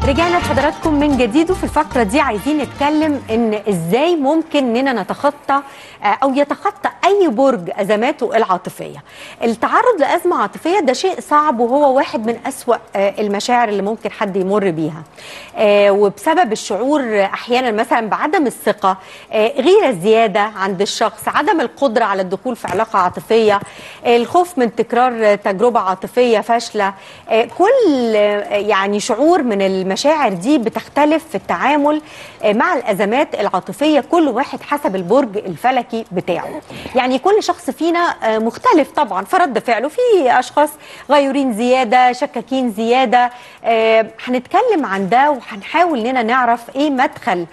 رجعنا لحضراتكم من جديد وفي الفقرة دي عايزين نتكلم ان ازاي ممكن اننا نتخطى آه، او يتخطى اي برج ازماته العاطفية التعرض لازمة عاطفية ده شيء صعب وهو واحد من اسوأ آه، المشاعر اللي ممكن حد يمر بيها آه، وبسبب الشعور احيانا مثلا بعدم الثقة آه، غيرة زيادة عند الشخص عدم القدرة على الدخول في علاقة عاطفية آه، الخوف من تكرار آه، تجربة عاطفية فاشلة آه، كل آه، يعني شعور من المشاعر دي بتختلف في التعامل آه، مع الأزمات العاطفية كل واحد حسب البرج الفلكي بتاعه يعني كل شخص فينا آه، مختلف طبعا في رد فعله في أشخاص غيورين زيادة شكاكين زيادة آه، هنتكلم عن ده وهنحاول اننا نعرف ايه مدخل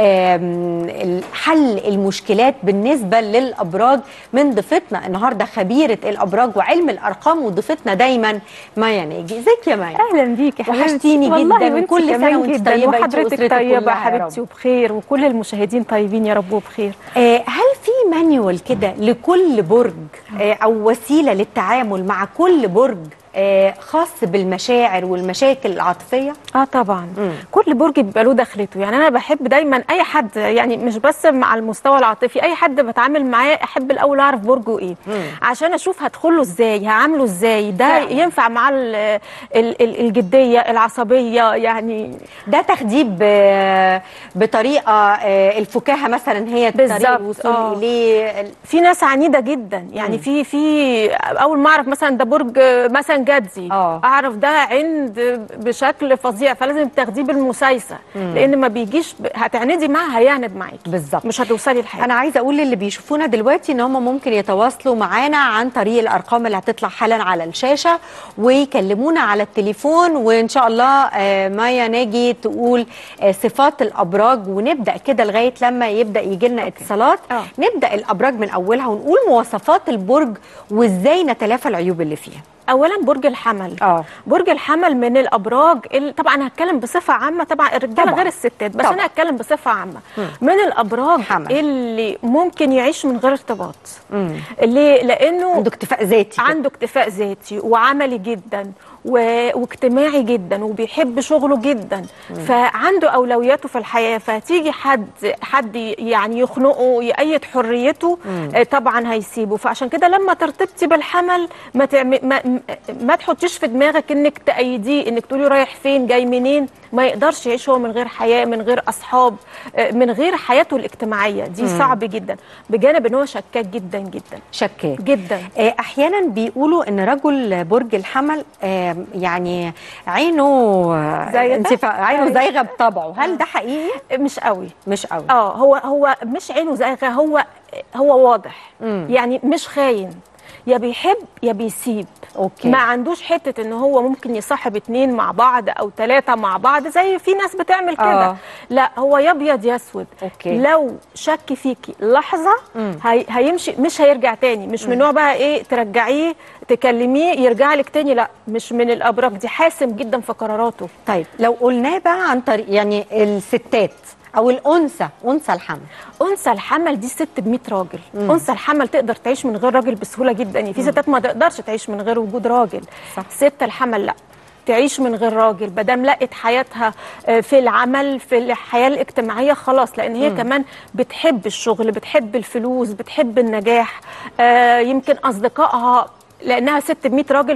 آم، حل المشكلات بالنسبة للأبراج من ضيفتنا النهاردة خبيرة الأبراج وعلم الأرقام وضيفتنا دايما مايا ناجي ازيك يا مايا اهلا بيك يا حبيبتي وحشتيني والله جدا وانتي وكل سنة كمان وانت جدا طيبة انت وحضرتك وأسرتك طيبه كلها يا حبيبتي رب. وبخير وكل المشاهدين طيبين يا رب وبخير آه، هل في مانيوال كده لكل برج آه، او وسيله للتعامل مع كل برج آه، خاص بالمشاعر والمشاكل العاطفيه اه طبعا مم. كل برج بيبقى له دخلته يعني انا بحب دايما اي حد يعني مش بس مع المستوى العاطفي اي حد بتعامل معاه احب الاول اعرف برجه ايه مم. عشان اشوف هدخله ازاي هعامله ازاي ده فعلا. ينفع مع ال- ال- ال- الجديه العصبيه يعني ده تخديب آه، بطريقه آه، الفكاهه مثلا هي طريقه بالظبط، الوصول آه. اليه في ناس عنيده جدا يعني في في اول ما اعرف مثلا ده برج مثلا جدي آه. اعرف ده عند بشكل فظيع فلازم تاخديه بالمسايسه لان ما بيجيش ب... هتعندي معاه هيعند معاكي بالظبط. مش هتوصلي لحاجه انا عايزه اقول للي بيشوفونا دلوقتي ان هم ممكن يتواصلوا معانا عن طريق الارقام اللي هتطلع حالا على الشاشه ويكلمونا على التليفون وان شاء الله آه، مايا ناجي تقول آه، صفات الابراج ونبدا كده لغايه لما يبدا يجي لنا اتصالات آه. نبدا الابراج من اولها ونقول مواصفات البرج وازاي نتلافى العيوب اللي فيها اولا برج الحمل اه برج الحمل من الابراج اللي طبعا انا هتكلم بصفه عامه طبعا الرجاله طبعاً. غير الستات بس طبعاً. انا هتكلم بصفه عامه من الابراج حمل. اللي ممكن يعيش من غير ارتباط مم. ليه لانه عنده اكتفاء ذاتي كده. عنده اكتفاء ذاتي وعملي جدا و... واجتماعي جدا وبيحب شغله جدا فعنده اولوياته في الحياه فتيجي حد حد يعني يخنقه يأيد حريته آه، طبعا هيسيبه فعشان كده لما ترتبطي بالحمل ما تعم... ما, ما تحطيش في دماغك انك تأيديه انك تقولي رايح فين جاي منين ما يقدرش يعيش هو من غير حياه من غير اصحاب آه، من غير حياته الاجتماعيه دي صعب جدا بجانب ان هو شكاك جدا جدا شكاك جدا آه، احيانا بيقولوا ان رجل برج الحمل آه، يعني عينه آه، زايغة؟ انت فا- عينه أيوة. زايغه بطبعه هل ده حقيقي مش قوي مش قوي اه هو هو مش عينه زايغه هو هو واضح مم. يعني مش خاين يا بيحب يا بيسيب أوكي. ما عندوش حته ان هو ممكن يصاحب اتنين مع بعض او ثلاثه مع بعض زي في ناس بتعمل كده آه. لا هو يا ابيض يا اسود أوكي. لو شك فيكي لحظه مم. هي هيمشي مش هيرجع تاني مش من نوع بقى ايه ترجعيه تكلميه يرجع لك تاني لا مش من الابراج دي حاسم جدا في قراراته طيب لو قلناه بقى عن طريق يعني الستات او الانثى انثى الحمل انثى الحمل دي ست ب 100 راجل انثى الحمل تقدر تعيش من غير راجل بسهوله جدا يعني في ستات ما تقدرش تعيش من غير وجود راجل صح. ست الحمل لا تعيش من غير راجل بدام لقت حياتها آه، في العمل في الحياه الاجتماعيه خلاص لان هي كمان بتحب الشغل بتحب الفلوس بتحب النجاح آه، يمكن اصدقائها لانها ست ب 100 راجل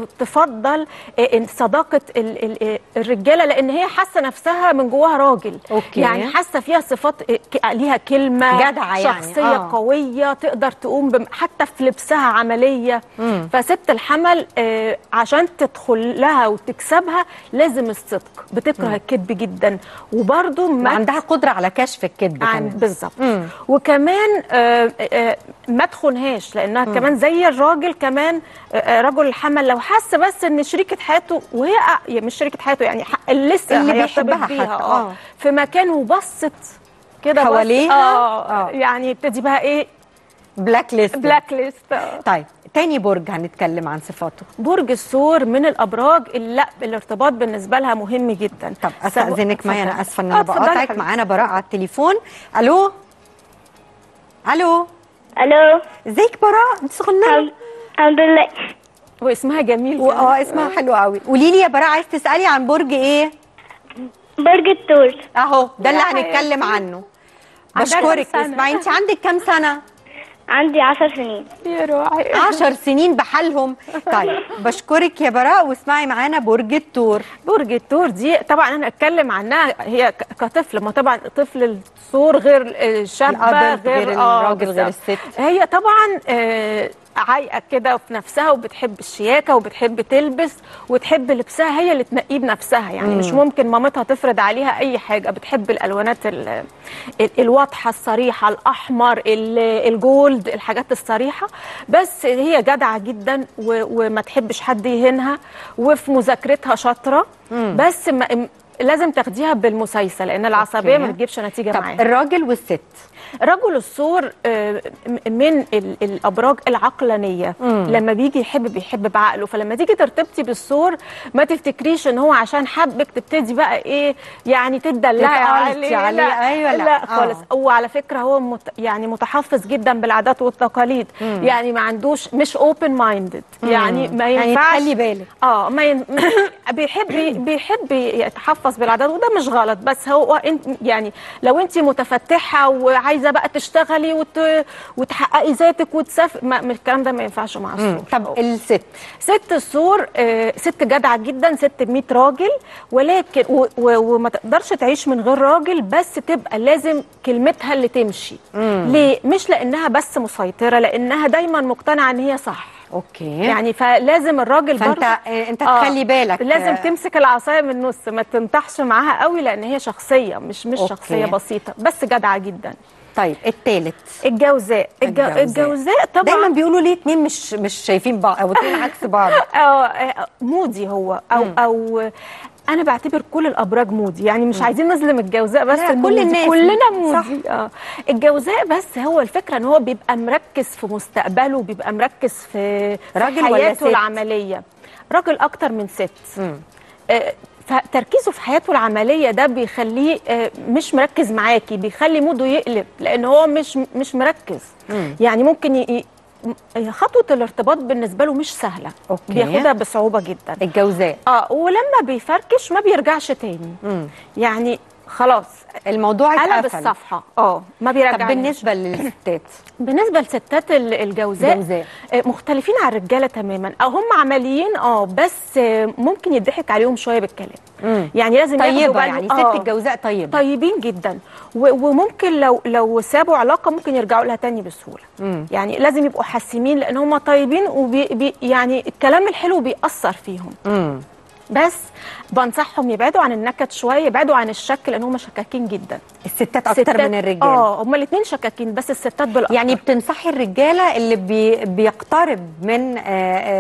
فتفضل آه، صداقه ال- ال- الرجاله لان هي حاسه نفسها من جواها راجل أوكي. يعني حاسه فيها صفات آه، ك- ليها كلمه جدعة يعني، شخصيه آه. آه. قويه تقدر تقوم بم... حتى في لبسها عمليه مم. فست الحمل آه عشان تدخل لها وتكسبها لازم الصدق بتكره الكذب جدا وبرده ما وعندها قدره على كشف الكذب عن كمان بالظبط مم. وكمان آه آه ما تخونهاش لانها مم. كمان زي الراجل كمان آه آه، رجل الحمل لو حس بس ان شريكه حياته وهي أ- يعني مش شريكه حياته يعني ح- اللي لسه اللي هيرتبط بيحبها بيها حتى، اه آه. في مكان وبصت كده بص- حواليها؟ اه, آه. آه. يعني يبتدي بقى ايه بلاك ليست بلاك ليست آه. طيب تاني برج هنتكلم عن صفاته برج الثور من الابراج اللي لا الارتباط بالنسبه لها مهم جدا طب استاذنك معايا انا اتفضلي. اسفه ان آه، انا اتفضلي بقاطعك حبيبتي. معانا براء على التليفون الو الو الو ازيك براء انت صغننه الحمد- الحمد لله واسمها جميل و- كمان. اه اسمها حلو قوي قولي لي يا براء عايز تسالي عن برج ايه برج الثور اهو ده اللي يا هنتكلم حياتي. عنه عندها كام بشكرك سنة؟ اسمعي انت عندك كام سنه عندي عشر سنين يا روحي عشر سنين بحالهم طيب بشكرك يا براء واسمعي معانا برج الثور برج الثور دي طبعا انا اتكلم عنها هي ك- كطفل ما طبعا طفل الثور غير الشابه الأدلت غير, غير آه، الراجل غير بالظبط. الست. هي طبعا آه، عايقه كده في نفسها وبتحب الشياكه وبتحب تلبس وتحب لبسها هي اللي تنقيه بنفسها يعني مش ممكن مامتها تفرض عليها اي حاجه بتحب الالوانات ال- ال- الواضحه الصريحه الاحمر ال- الجولد الحاجات الصريحه بس هي جدعه جدا و- وما تحبش حد يهينها وفي مذاكرتها شاطره بس ما لازم تاخديها بالمسايسه لان العصبيه أوكي. ما بتجيبش نتيجه طب معاها الراجل والست رجل الثور آه، م- من ال- الابراج العقلانيه لما بيجي يحب بيحب بعقله فلما تيجي ترتبطي بالثور ما تفتكريش ان هو عشان حبك تبتدي بقى ايه يعني تدلعي تتعالجي عليه عليه. لا أيوة، لا. لا آه. خالص هو على فكره هو مت يعني متحفظ جدا بالعادات والتقاليد يعني ما عندوش مش اوبن مايندد يعني ما يعني ينفعش تخلي بالك. اه ما ين... بيحب بيحب يتحفظ بالعادات وده مش غلط بس هو انت يعني لو انت متفتحه وعايزه بقى تشتغلي وت... وتحققي ذاتك وتسافر ما... من الكلام ده ما ينفعش مع الثور طب الست ست الثور آه، ست جدعه جدا ست ب 100 راجل ولكن و... و... وما تقدرش تعيش من غير راجل بس تبقى لازم كلمتها اللي تمشي ليه مش لانها بس مسيطره لانها دايما مقتنعه ان هي صح اوكي يعني فلازم الراجل فانت برضه آه، انت تخلي بالك لازم آه، تمسك العصايه من النص ما تنطحش معاها قوي لان هي شخصيه مش مش أوكي. شخصيه بسيطه بس جدعه جدا طيب التالت الجوزاء الج- الجوزاء. الجوزاء طبعا دايما بيقولوا ليه اتنين مش مش شايفين بعض او اتنين عكس بعض آه، آه، مودي هو او او انا بعتبر كل الابراج مودي يعني مش عايزين نظلم الجوزاء بس لا، كل المودي. الناس كلنا مودي. صح. مودي اه الجوزاء بس هو الفكره ان هو بيبقى مركز في مستقبله وبيبقى مركز في, في راجل ولا حياته ست؟ العمليه راجل اكتر من ست آه، فتركيزه في حياته العمليه ده بيخليه آه، مش مركز معاكي بيخلي موده يقلب لان هو مش مش مركز يعني ممكن ي- ي- خطوه الارتباط بالنسبه له مش سهله أوكي. بياخدها بصعوبه جدا الجوزاء اه ولما بيفركش ما بيرجعش تاني يعني خلاص الموضوع قلب اتقفل الصفحه اه ما بيرجعش طب بالنسبه للستات بالنسبه لستات ال- الجوزاء الجوزاء. آه، مختلفين عن الرجاله تماما او هم عمليين اه بس آه، ممكن يضحك عليهم شويه بالكلام يعني لازم ياخدوا طيبه بالهم- يعني آه. ست الجوزاء طيبه طيبين جدا و- وممكن لو لو سابوا علاقه ممكن يرجعوا لها تاني بسهوله يعني لازم يبقوا حاسمين لان هم طيبين وبي بي يعني الكلام الحلو بيأثر فيهم مم. بس بنصحهم يبعدوا عن النكد شويه يبعدوا عن الشك لان هم شكاكين جدا الستات اكتر ستات- من الرجال اه هم الاثنين شكاكين بس الستات بالاكتر يعني بتنصحي الرجاله اللي بي بيقترب من آه،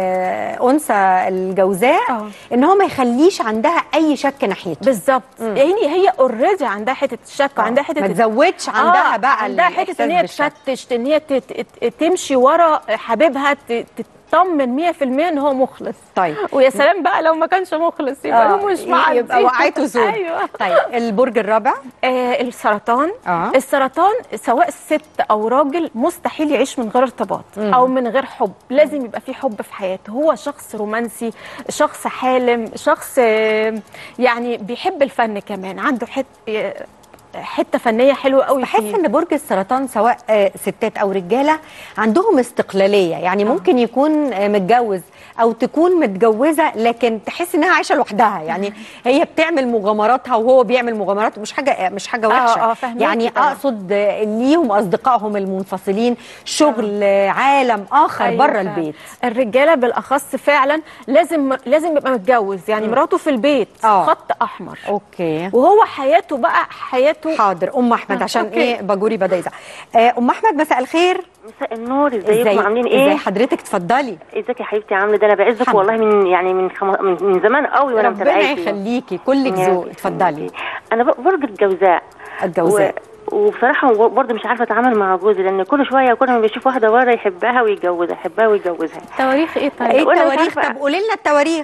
آه، انثى الجوزاء آه. ان هو ما يخليش عندها اي شك ناحيته بالظبط يعني هي اوريدي عندها حته الشك وعندها حته ما تزودش عندها آه، بقى عندها حته الإحساس ان هي بالشك. تفتش ان هي تت- تت- تمشي ورا حبيبها ت- تطمن 100% ان هو مخلص طيب ويا سلام بقى لو ما كانش مخلص يبقى آه، هو مش معدي يبقى وقعته زود ايوه طيب البرج الرابع آه السرطان آه. السرطان سواء ست او راجل مستحيل يعيش من غير ارتباط او من غير حب لازم يبقى في حب في حياته هو شخص رومانسي شخص حالم شخص آه، يعني بيحب الفن كمان عنده حت آه، حته فنيه حلوه قوي بحس فيه. ان برج السرطان سواء آه، ستات او رجاله عندهم استقلاليه يعني ممكن يكون آه، متجوز او تكون متجوزه لكن تحس انها عايشه لوحدها يعني هي بتعمل مغامراتها وهو بيعمل مغامراته مش حاجه مش حاجه وحشه آه، فاهماكي يعني طبعاً. اقصد آه، ليهم اصدقائهم المنفصلين شغل آه، عالم اخر أيوة بره فعلا. البيت الرجاله بالاخص فعلا لازم لازم يبقى متجوز يعني مراته في البيت آه. خط احمر اوكي وهو حياته بقى حياته حاضر ام احمد آه، عشان أوكي. ايه باجوري بدا يزعق آه، ام احمد مساء الخير مساء النور ازيكم عاملين ايه؟ ازاي حضرتك اتفضلي ازيك يا حبيبتي عامله ده انا بعزك الحمد والله من يعني من خم... من, من زمان قوي وانا ربنا متابعاكي يخليكي كلك يا ذوق رب. اتفضلي انا ب- برج الجوزاء الجوزاء و... وبصراحه برضه مش عارفه اتعامل مع جوزي لان كل شويه كل ما بيشوف واحده بره يحبها ويتجوزها يحبها ويتجوزها تواريخ ايه طيب ايه وأنا مش التواريخ عارفة- طب قولي لنا التواريخ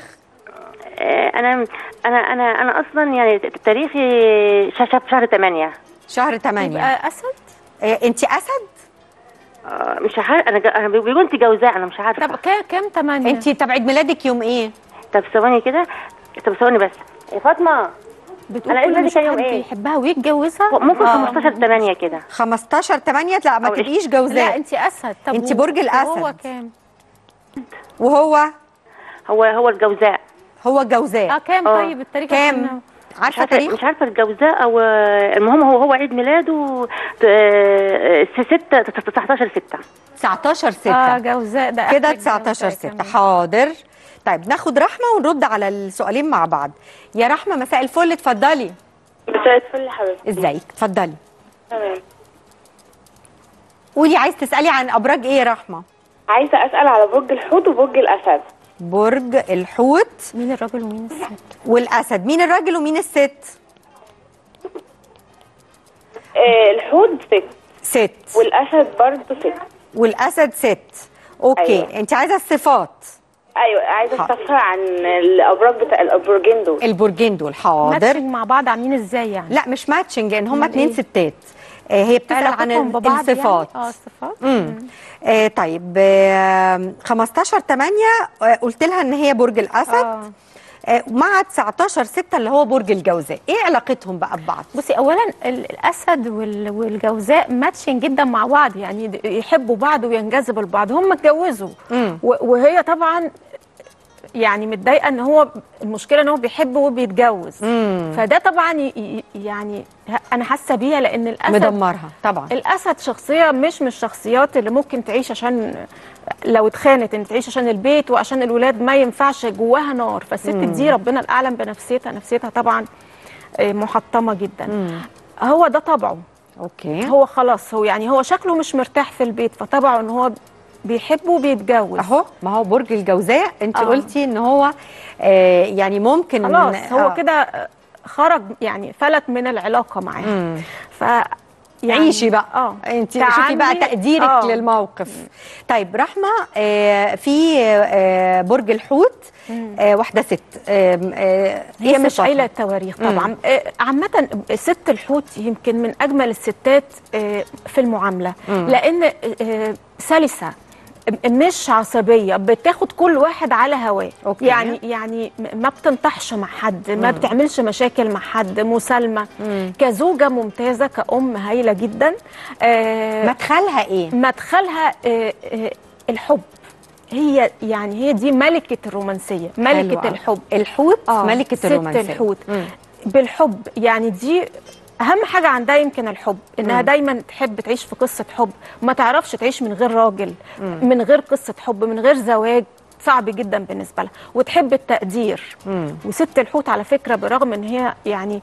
آه، انا انا انا انا اصلا يعني تاريخي ش- ش- شهر 8 شهر 8 يبقى اسد إيه انت اسد مش عارفه انا ج- انا بيقولوا انت جوزاء انا مش عارفه طب كام كام تمانية انت طب عيد ميلادك يوم ايه طب ثواني كده طب ثواني بس يا فاطمه بتقول أنا كل إذا مش كان يوم حد إيه؟ يحبها ويتجوزها ممكن آه. 15 8 كده 15 8 لا ما أو إيش؟ تبقيش لا جوزاء انت اسد طب أنت و- برج الأسد. وهو كام وهو هو هو الجوزاء هو اه جوزاء كام آه. طيب التاريخ كام عشان- مش عارفه عارفه تاريخ مش عارفه الجوزاء او المهم هو هو عيد ميلاده آه، 6 19 6 19 اه 6 جوزاء ده كده آخر 19 جوزاء 6 كمان. حاضر طيب ناخد رحمه ونرد على السؤالين مع بعض يا رحمه مساء الفل اتفضلي مساء الفل يا حبيبتي ازيك اتفضلي تمام قولي عايز تسالي عن ابراج ايه يا رحمه عايزه اسال على برج الحوت وبرج الاسد برج الحوت مين الراجل ومين الست والاسد مين الراجل ومين الست آه الحوت ست ست والاسد برضه ست والاسد ست اوكي أيوة. انت عايزه الصفات ايوه عايزه حاضر. استفسر عن الابراج بتاع الابراجين دول البرجين دول حاضر ماتشنج مع بعض عاملين ازاي يعني لا مش ماتشنج لان هم أمال اتنين إيه؟ ستات آه هي بتسال عن علاقتهم ببعض الصفات يعني؟ اه الصفات امم آه طيب آه 15 8 آه قلت لها ان هي برج الاسد آه. آه مع 19 6 اللي هو برج الجوزاء ايه علاقتهم بقى ببعض بصي اولا ال- الاسد وال- والجوزاء ماتشنج جدا مع بعض يعني د- يحبوا بعض وينجذبوا لبعض هم اتجوزوا مم. و- وهي طبعا يعني متضايقه ان هو المشكله ان هو بيحب وبيتجوز مم. فده طبعا ي- ي- يعني ه- انا حاسه بيها لان الاسد مدمرها طبعا الاسد شخصيه مش من الشخصيات اللي ممكن تعيش عشان لو اتخانت ان تعيش عشان البيت وعشان الولاد ما ينفعش جواها نار فالست دي ربنا الاعلم بنفسيتها نفسيتها طبعا آه، محطمه جدا هو ده طبعه اوكي هو خلاص هو يعني هو شكله مش مرتاح في البيت فطبعه ان هو بيحب وبيتجوز اهو ما هو برج الجوزاء انت آه. قلتي ان هو آه يعني ممكن خلاص هو آه. كده آه، خرج يعني فلت من العلاقه معاه مم. ف يعني عيشي بقى اه انت شوفي بقى تعاملي- تقديرك آه. للموقف طيب رحمه آه في آه برج الحوت آه واحده ست آه آه هي إيه مش صفاتها؟ قايله التواريخ طبعا آه، عامه ست الحوت يمكن من اجمل الستات آه، في المعامله لان آه، سلسه م- مش عصبيه بتاخد كل واحد على هواه أوكي. يعني يعني م- ما بتنطحش مع حد ما بتعملش مشاكل مع حد مسالمه كزوجه ممتازه كأم هايله جدا آه، مدخلها ايه مدخلها آه، آه، الحب هي يعني هي دي ملكه الرومانسيه حلو ملكه أوي. الحب الحوت آه، ملكه ست الرومانسيه الحوت مم. بالحب يعني دي اهم حاجه عندها يمكن الحب انها دايما تحب تعيش في قصه حب ما تعرفش تعيش من غير راجل من غير قصه حب من غير زواج صعب جدا بالنسبه لها وتحب التقدير وست الحوت على فكره برغم ان هي يعني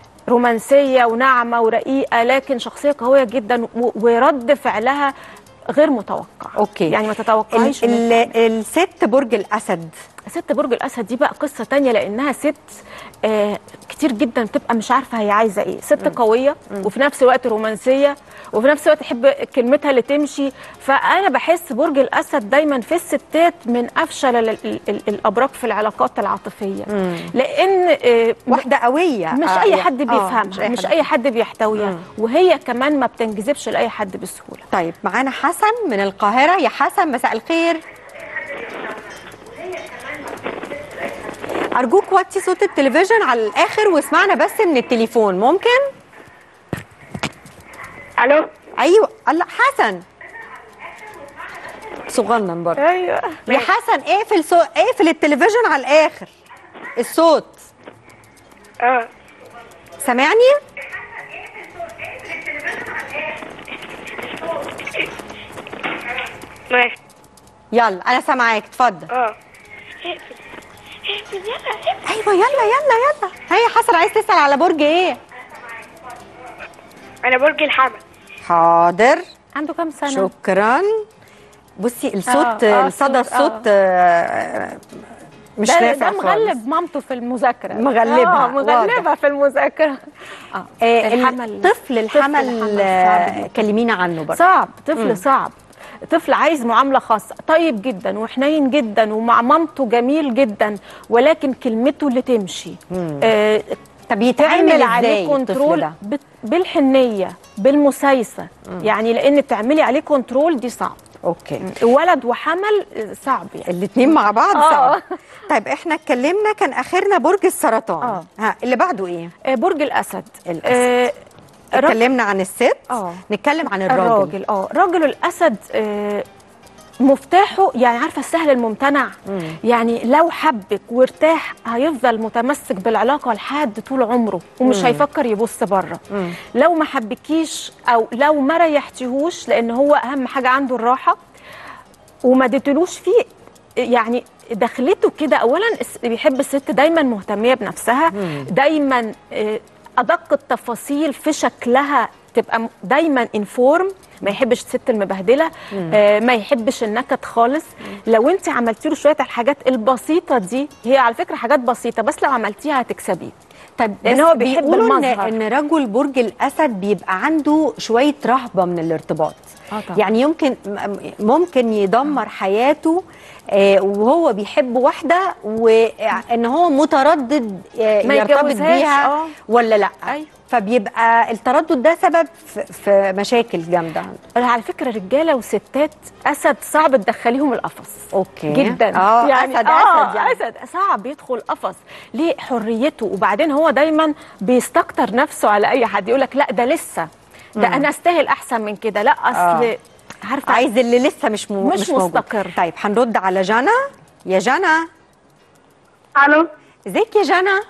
رومانسيه وناعمه ورقيقه لكن شخصيه قويه جدا و- ورد فعلها غير متوقع اوكي يعني ما تتوقعيش ال إن ال الست برج الاسد ست برج الاسد دي بقى قصه تانية لانها ست آه كتير جدا بتبقى مش عارفه هي عايزه ايه ست قويه وفي نفس الوقت رومانسيه وفي نفس الوقت تحب كلمتها اللي تمشي فانا بحس برج الاسد دايما في الستات من افشل ال ال ال الابراج في العلاقات العاطفيه لان آه واحده قويه مش آه، اي يعني- حد آه، بيفهمها مش اي حد بيحتويها وهي كمان ما بتنجذبش لاي حد بسهوله طيب معانا حسن من القاهره يا حسن مساء الخير ارجوك وطي صوت التلفزيون على الاخر واسمعنا بس من التليفون ممكن الو ايوه الله حسن صغنن برضه ايوه يا حسن اقفل سو... اقفل التلفزيون على الاخر الصوت اه سامعني ماشي يلا انا سامعاك اتفضل اه ايوه يلا يلا يلا هيا حسن عايز تسال على برج ايه انا برج الحمل حاضر عنده كام سنه شكرا بصي الصوت آه، الصدى الصوت، آه. الصوت آه، مش ده, نافع ده خالص مغلب مامته في المذاكره مغلبها، آه مغلبها واضح. في المذاكره اه آه، الحمل طفل الحمل صعب آه، جداً. كلمينا عنه برضه صعب طفل صعب طفل عايز معامله خاصه طيب جدا وحنين جدا ومع مامته جميل جدا ولكن كلمته اللي تمشي آه طب يتعامل تعمل ازاي عليه الطفل كنترول ده بت- بالحنيه بالمسايسه يعني لان تعملي عليه كنترول دي صعب اوكي ولد وحمل صعب يعني الاثنين مع بعض آه. صعب طيب احنا اتكلمنا كان اخرنا برج السرطان آه. ها اللي بعده ايه آه، برج الاسد الأسد. آه، رج- اتكلمنا عن الست آه. نتكلم عن الراجل, الراجل اه راجل الاسد آه، مفتاحه يعني عارفه السهل الممتنع يعني لو حبك وارتاح هيفضل متمسك بالعلاقه لحد طول عمره ومش هيفكر يبص بره لو ما حبكيش او لو ما ريحتيهوش لان هو اهم حاجه عنده الراحه وما اديتلوش فيه يعني دخلته كده اولا الس- بيحب الست دايما مهتميه بنفسها دايما آه، ادق التفاصيل في شكلها تبقى م- دايما انفورم ما يحبش الست المبهدله آه، ما يحبش النكد خالص لو انت عملتي له شويه الحاجات البسيطه دي هي على فكره حاجات بسيطه بس لو عملتيها هتكسبيه طيب لأن بس هو بيحب بيقولوا إن, المظهر. ان رجل برج الاسد بيبقى عنده شويه رهبه من الارتباط آه طبعا. يعني يمكن م- ممكن يدمر حياته آه، وهو بيحب واحده وان هو متردد آه، ما يرتبط يتجوزهاش، بيها آه. ولا لا أيوة. فبيبقى التردد ده سبب في- في مشاكل جامده على فكره رجاله وستات اسد صعب تدخليهم القفص اوكي جدا اه يعني اسد اسد يعني اسد صعب يدخل قفص ليه حريته وبعدين هو دايما بيستكتر نفسه على اي حد يقول لك لا ده لسه ده انا استاهل احسن من كده لا اصل آه. عارفه عايز اللي لسه مش م... مش موجود. مستقر. طيب هنرد على جنى يا جنى الو ازيك يا جنى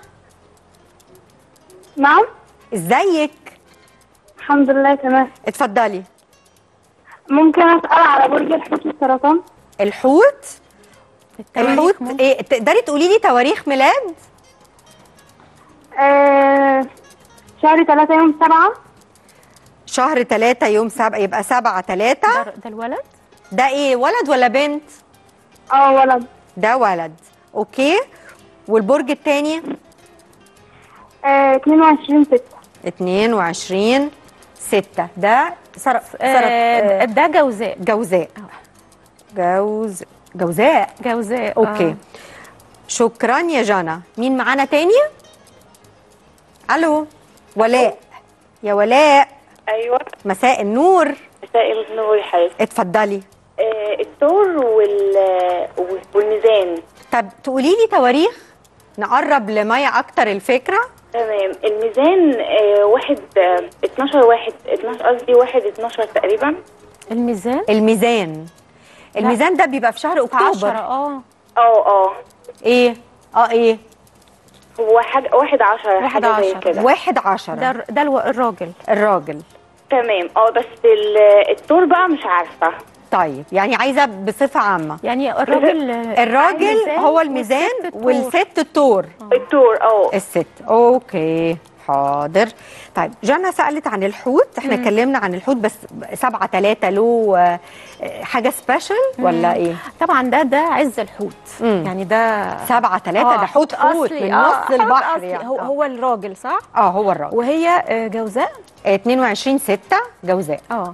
نعم ازيك الحمد لله تمام اتفضلي ممكن اسال على برج الحوت والسرطان الحوت التواريخ الحوت ممكن. ايه تقدري تقولي لي تواريخ ميلاد آه شهر 3 يوم 7 شهر 3 يوم 7 يبقى 7 3 ده, ده الولد ده ايه ولد ولا بنت اه ولد ده ولد اوكي والبرج الثاني آه 22 6 22 6 ده سر... سر... آه آه ده جوزاء جوزاء جوز جوزاء جوزاء اوكي آه. شكرا يا جانا مين معانا تاني الو ولاء يا ولاء ايوه مساء النور مساء النور يا حبيبتي اتفضلي آه، الثور وال والميزان طب تقولي لي تواريخ نقرب لميا اكتر الفكره تمام الميزان آه، واحد آه، 12 واحد 12 قصدي واحد 12 تقريبا الميزان الميزان الميزان ده بيبقى في شهر في 10 اكتوبر اه اه اه ايه اه ايه هو حاجة واحد عشرة واحد حاجة زي عشرة. كده واحد عشرة ده الر- ده الو- الراجل الراجل تمام اه بس ال- الثور بقى مش عارفة طيب يعني عايزه بصفه عامه يعني الراجل الراجل الميزان هو الميزان والست الطور. والست التور الثور اه الست اوكي حاضر طيب جانا سألت عن الحوت احنا اتكلمنا عن الحوت بس سبعة تلاتة له آه، حاجة سبيشال ولا ايه طبعا ده ده عز الحوت مم. يعني ده سبعة تلاتة ده حوت حوت أصلي، من آه، نص حوت البحر أصلي. يعني هو آه. هو الراجل صح اه هو الراجل وهي آه، جوزاء 22 6 جوزاء اه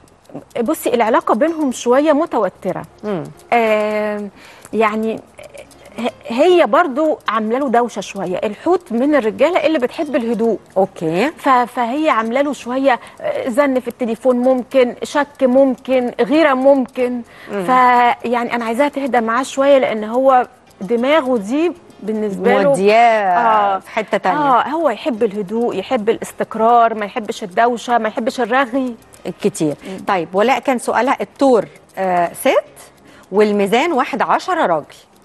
بصي العلاقه بينهم شويه متوتره مم. آه يعني ه- هي برضو عامله له دوشه شويه الحوت من الرجاله اللي بتحب الهدوء اوكي ف- فهي عامله له شويه آه، زن في التليفون ممكن شك ممكن غيره ممكن فيعني انا عايزاها تهدى معاه شويه لان هو دماغه دي بالنسبه له مودياه آه. في حتة تانية اه هو يحب الهدوء يحب الاستقرار ما يحبش الدوشه ما يحبش الرغي كتير طيب ولاء كان سؤالها التور آه ست والميزان واحد عشرة راجل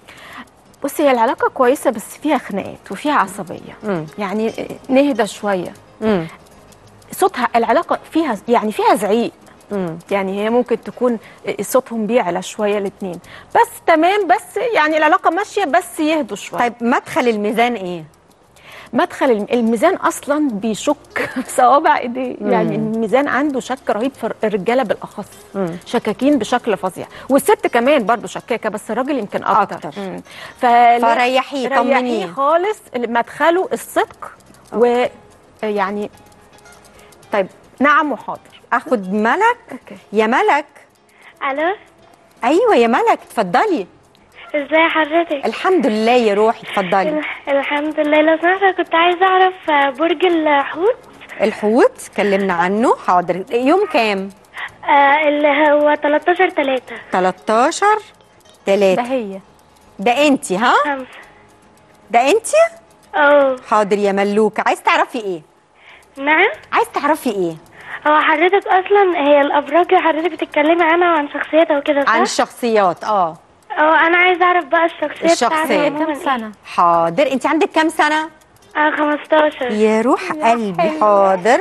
بصي هي العلاقه كويسه بس فيها خناقات وفيها عصبيه مم. يعني نهدى شويه مم. صوتها العلاقه فيها يعني فيها زعيق مم. يعني هي ممكن تكون صوتهم بيعلى شويه الاثنين بس تمام بس يعني العلاقه ماشيه بس يهدوا شويه طيب مدخل الميزان ايه مدخل الم- الميزان اصلا بيشك في صوابع ايديه يعني الميزان عنده شك رهيب في الرجاله بالاخص شكاكين بشكل فظيع والست كمان برضو شكاكه بس الراجل يمكن اكتر, أكتر. مم. فلا- فريحيه، طمنيه. ريحيه خالص مدخله الصدق ويعني طيب نعم وحاضر اخد ملك اوكي يا ملك الو ايوه يا ملك اتفضلي ازاي حضرتك الحمد لله يا روحي اتفضلي الحمد لله لو سمحت كنت عايزه اعرف آه، برج الحوت الحوت اتكلمنا عنه حاضر يوم كام آه اللي هو 13 3 13 ده 3 هي ده انت ها 5 ده انت اه حاضر يا ملوكه عايز تعرفي ايه نعم عايز تعرفي ايه هو حضرتك اصلا هي الابراج اللي حضرتك بتتكلمي عنها وعن شخصيتها وكده صح؟ عن الشخصيات اه اه انا عايزه اعرف بقى الشخصيه الشخصية. بتاعتها كام عموماً إيه. سنه حاضر انت عندك كام سنه اه 15 يا روح قلبي حاضر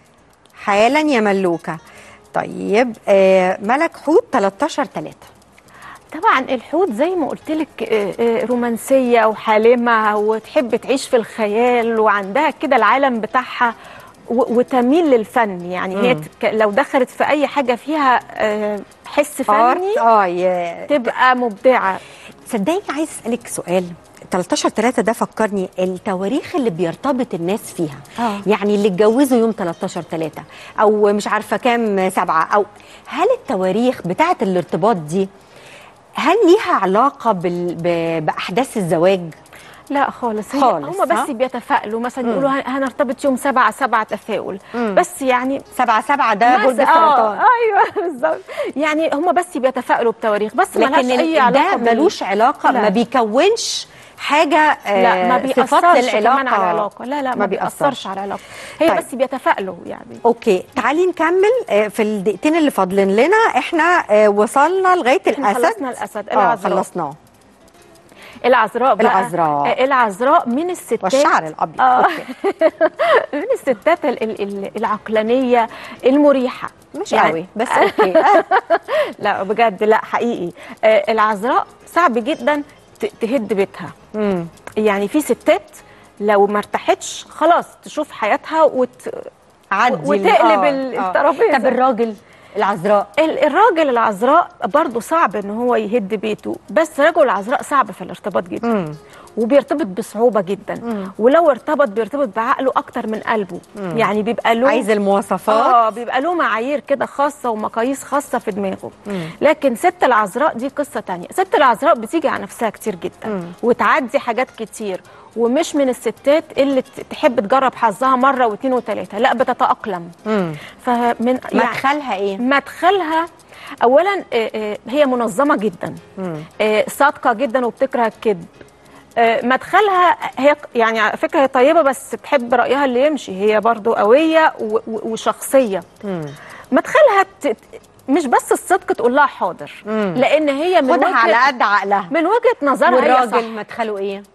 حالا يا ملوكه طيب آه ملك حوت 13 3 طبعا الحوت زي ما قلت لك رومانسيه وحالمه وتحب تعيش في الخيال وعندها كده العالم بتاعها و- وتميل للفن يعني هي تك- لو دخلت في اي حاجه فيها آه، حس فني اه يا تبقى مبدعه صدقني عايز اسالك سؤال 13 3 ده فكرني التواريخ اللي بيرتبط الناس فيها آه. يعني اللي اتجوزوا يوم 13 3 او مش عارفه كام سبعة او هل التواريخ بتاعه الارتباط دي هل ليها علاقه بال... ب... باحداث الزواج لا خالص هي خالص، هم ها؟ بس بيتفائلوا مثلا يقولوا هن- هنرتبط يوم سبعة سبعة تفاؤل بس يعني سبعة سبعة ده برج بس- آه السرطان ايوه بالظبط يعني هم بس بيتفائلوا بتواريخ بس لكن ملهاش اي ال- علاقه ده بال- ملوش علاقه لا. ما بيكونش حاجه آه، لا ما صفات بيأثرش كمان للعلاقة. على العلاقه لا لا ما, ما بيأثرش بيأثرش على العلاقه هي طيب. بس بيتفائلوا يعني اوكي تعالي نكمل آه، في الدقيقتين اللي فاضلين لنا احنا آه، وصلنا لغايه إحنا الاسد خلصنا الأسد، اه العذراء. خلصناه العذراء بقى العذراء. آه، العذراء من الستات والشعر الابيض آه. أوكي. من الستات ال- ال- ال- العقلانيه المريحه مش يعني- قوي بس اوكي لا بجد لا حقيقي آه، العذراء صعب جدا ت- تهد بيتها مم. يعني في ستات لو ما ارتاحتش خلاص تشوف حياتها وت... عدي وتقلب آه، ال- آه. الترابيزة. طب الراجل العذراء ال- الراجل العذراء برضه صعب ان هو يهد بيته بس رجل العذراء صعب في الارتباط جدا مم. وبيرتبط بصعوبه جدا ولو ارتبط بيرتبط بعقله اكتر من قلبه يعني بيبقى له عايز المواصفات اه بيبقى له معايير كده خاصه ومقاييس خاصه في دماغه لكن ست العذراء دي قصه تانية ست العذراء بتيجي على نفسها كتير جدا وتعدي حاجات كتير ومش من الستات اللي ت- تحب تجرب حظها مره واثنين وثلاثه لا بتتاقلم مم. فمن يعني مدخلها ايه مدخلها اولا آه، آه، هي منظمه جدا آه، صادقه جدا وبتكره الكذب آه، مدخلها هي يعني على فكره هي طيبه بس بتحب رايها اللي يمشي هي برضو قويه و- و- وشخصيه مدخلها ت- مش بس الصدق تقول لها حاضر لان هي من خدها على وجهه قد عقلها من وجهه نظرها هي صح والراجل مدخله ايه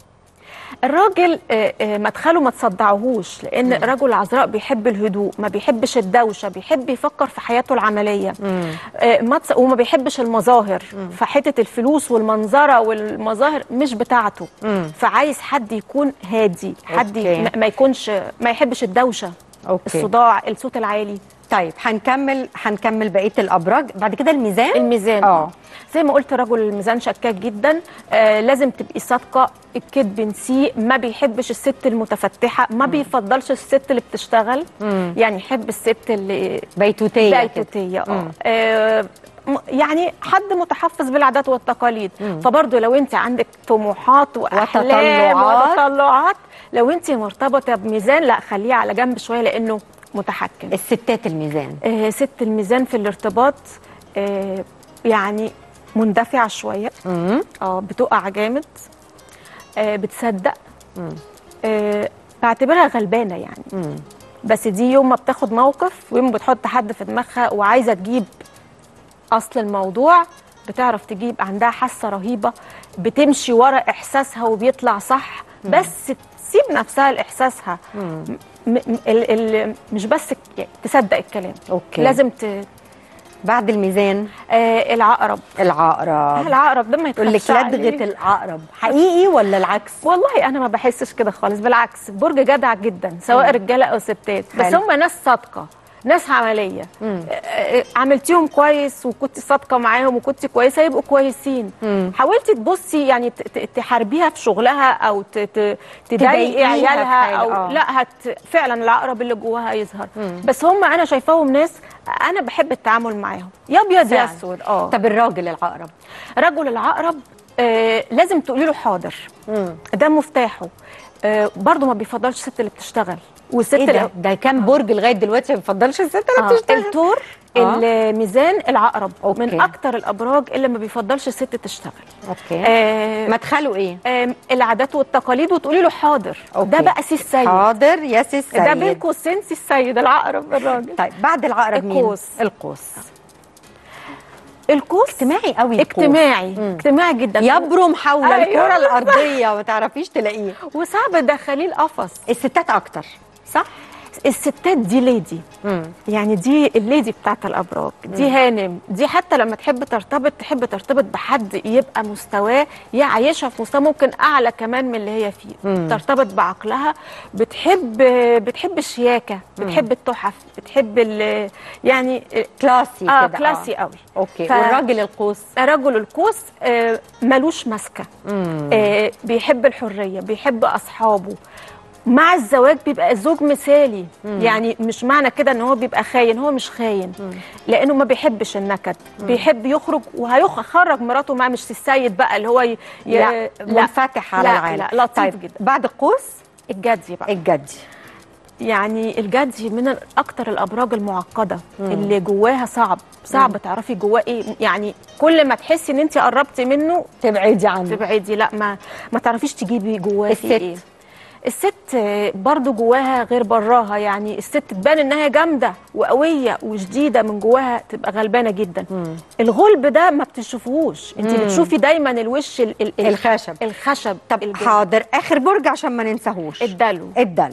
الراجل آه، آه، مدخله ما تصدعوهوش لان الرجل العذراء بيحب الهدوء ما بيحبش الدوشه بيحب يفكر في حياته العمليه آه، ما تص- وما بيحبش المظاهر فحته الفلوس والمنظره والمظاهر مش بتاعته فعايز حد يكون هادي حد ي- أوكي. ما- ما يكونش ما يحبش الدوشه اوكي الصداع الصوت العالي طيب هنكمل هنكمل بقيه الابراج بعد كده الميزان الميزان اه زي ما قلت رجل الميزان شكاك جدا آه لازم تبقي صادقه الكذب نسيه ما بيحبش الست المتفتحه ما بيفضلش الست اللي بتشتغل يعني يحب الست اللي بيتوتيه كده. بيتوتيه اه آه، م- يعني حد متحفظ بالعادات والتقاليد فبرضه لو انت عندك طموحات واحلام وتطلعات. وتطلعات لو انت مرتبطه بميزان لا خليه على جنب شويه لانه متحكم الستات الميزان آه، ست الميزان في الارتباط آه، يعني مندفعة شوية اه بتقع جامد آه، بتصدق آه، بعتبرها غلبانة يعني بس دي يوم ما بتاخد موقف ويوم ما بتحط حد في دماغها وعايزة تجيب أصل الموضوع بتعرف تجيب عندها حاسة رهيبة بتمشي ورا إحساسها وبيطلع صح بس تسيب نفسها لإحساسها م- م- ال ال مش بس ك- تصدق الكلام أوكي. لازم ت... بعد الميزان آه العقرب العقرب العقرب ده ما يقول لك يتخافش عليه. لدغه العقرب حقيقي ولا العكس والله انا ما بحسش كده خالص بالعكس برج جدع جدا سواء رجاله او ستات بس حلو. هم ناس صادقه ناس عمليه آه، آه، عملتيهم كويس وكنت صادقه معاهم وكنت كويسه يبقوا كويسين حاولتي تبصي يعني ت- ت- تحاربيها في شغلها او ت- ت- تضايقي تضايقيها في عيالها حاجة، او آه. لا هت فعلا العقرب اللي جواها يظهر بس هم انا شايفاهم ناس انا بحب التعامل معاهم يا ابيض يا فعلا. اسود اه طب الراجل العقرب رجل العقرب آه لازم تقولي له حاضر ده مفتاحه آه برضه ما بيفضلش الست اللي بتشتغل والست ايه ده الأ- ده كام برج لغايه دلوقتي ما بيفضلش الست اللي آه. بتشتغل الثور آه. الميزان العقرب أوكي. من اكتر الابراج اللي ما بيفضلش الست تشتغل اوكي آه مدخله ايه آم، العادات والتقاليد وتقولي له حاضر أوكي. ده بقى سي السيد حاضر يا سي السيد ده بين قوسين سي السيد العقرب الراجل طيب بعد العقرب مين القوس. القوس القوس اجتماعي قوي القوس. اجتماعي مم. اجتماعي جدا يبرم حول أيوة. الكره الارضيه وما تعرفيش تلاقيه وصعب تدخليه القفص الستات اكتر صح الستات دي ليدي مم. يعني دي الليدي بتاعت الابراج دي هانم دي حتى لما تحب ترتبط تحب ترتبط بحد يبقى مستواه يعيشها في مستوى ممكن اعلى كمان من اللي هي فيه مم. ترتبط بعقلها بتحب بتحب الشياكه بتحب التحف بتحب ال- يعني كلاسي اه كده كلاسي قوي اوكي ف- والراجل القوس رجل القوس آه ملوش ماسكه آه بيحب الحريه بيحب اصحابه مع الزواج بيبقى زوج مثالي يعني مش معنى كده ان هو بيبقى خاين هو مش خاين لانه ما بيحبش النكد بيحب يخرج وهيخرج مراته معاه مش السيد بقى اللي هو ي... ي... لا منفتح على لا، العالم لا لطيف طيب جدا بعد القوس الجدي بقى الجدي يعني الجدي من اكتر الابراج المعقده اللي جواها صعب صعب تعرفي جواه ايه يعني كل ما تحسي ان انت قربتي منه تبعدي عنه تبعدي لا ما ما تعرفيش تجيبي جواه الست. في ايه الست برضو جواها غير براها يعني الست تبان انها جامده وقويه وشديده من جواها تبقى غلبانه جدا الغلب ده ما بتشوفوش انت بتشوفي دايما الوش ال ال ال- الخشب. الخشب طب الجلد. حاضر اخر برج عشان ما ننساهوش الدلو الدلو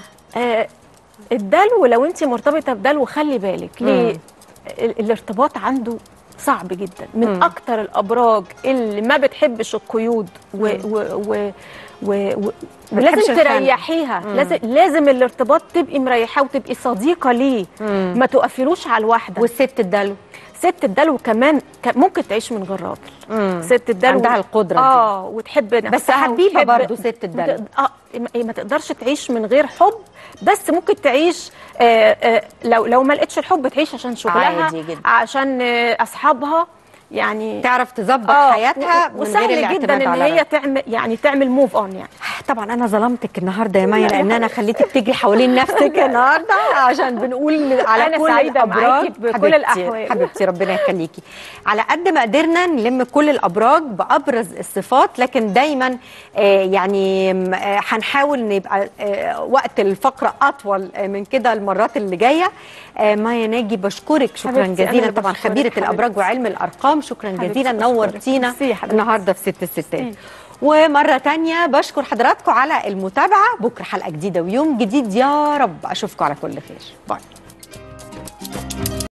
آه الدلو لو انت مرتبطه بدلو خلي بالك ليه ال- الارتباط عنده صعب جدا من مم. اكتر الابراج اللي ما بتحبش القيود و و و و و ما بتحبش ولازم الخنق. تريحيها لازم لازم الارتباط تبقي مريحاه وتبقي صديقه ليه مم. ما تقفلوش على الواحده والست الدلو ست الدلو كمان ك- ممكن تعيش من غير راجل مم. ست الدلو عندها القدرة دي. اه وتحب نفسها بس حبيبة وتحب- برضو ست الدلو. وت- اه ما- ما تقدرش تعيش من غير حب بس ممكن تعيش آه آه لو لو ما لقتش الحب تعيش عشان شغلها عادي جدا. عشان آه اصحابها يعني تعرف تظبط آه، حياتها و- من غير وسهل الاعتماد جدا ان على هي الراجل. تعمل يعني تعمل موف اون يعني طبعا انا ظلمتك النهارده يا مايا لا، لان لا. انا خليتك تجري حوالين نفسك النهارده عشان بنقول على أنا كل سعيدة الابراج معاكي بكل حبيبتي- الأحوال. حبيبتي ربنا يخليكي على قد ما قدرنا نلم كل الابراج بابرز الصفات لكن دايما آه، يعني م- آه، هنحاول ان يبقى آه، وقت الفقره اطول آه، من كده المرات اللي جايه آه، مايا ناجي بشكرك شكرا حبيبتي، أنا جزيلا اللي طبعا بشكرك، خبيره الابراج حبيبتي. وعلم الارقام شكرا حبيبتي، جزيلا بشكرك. نورتينا ميرسي يا حبيبتي. النهارده في ست الستات ميرسي. ومرة تانية بشكر حضراتكم على المتابعة بكرة حلقة جديدة ويوم جديد يا رب أشوفكم على كل خير باي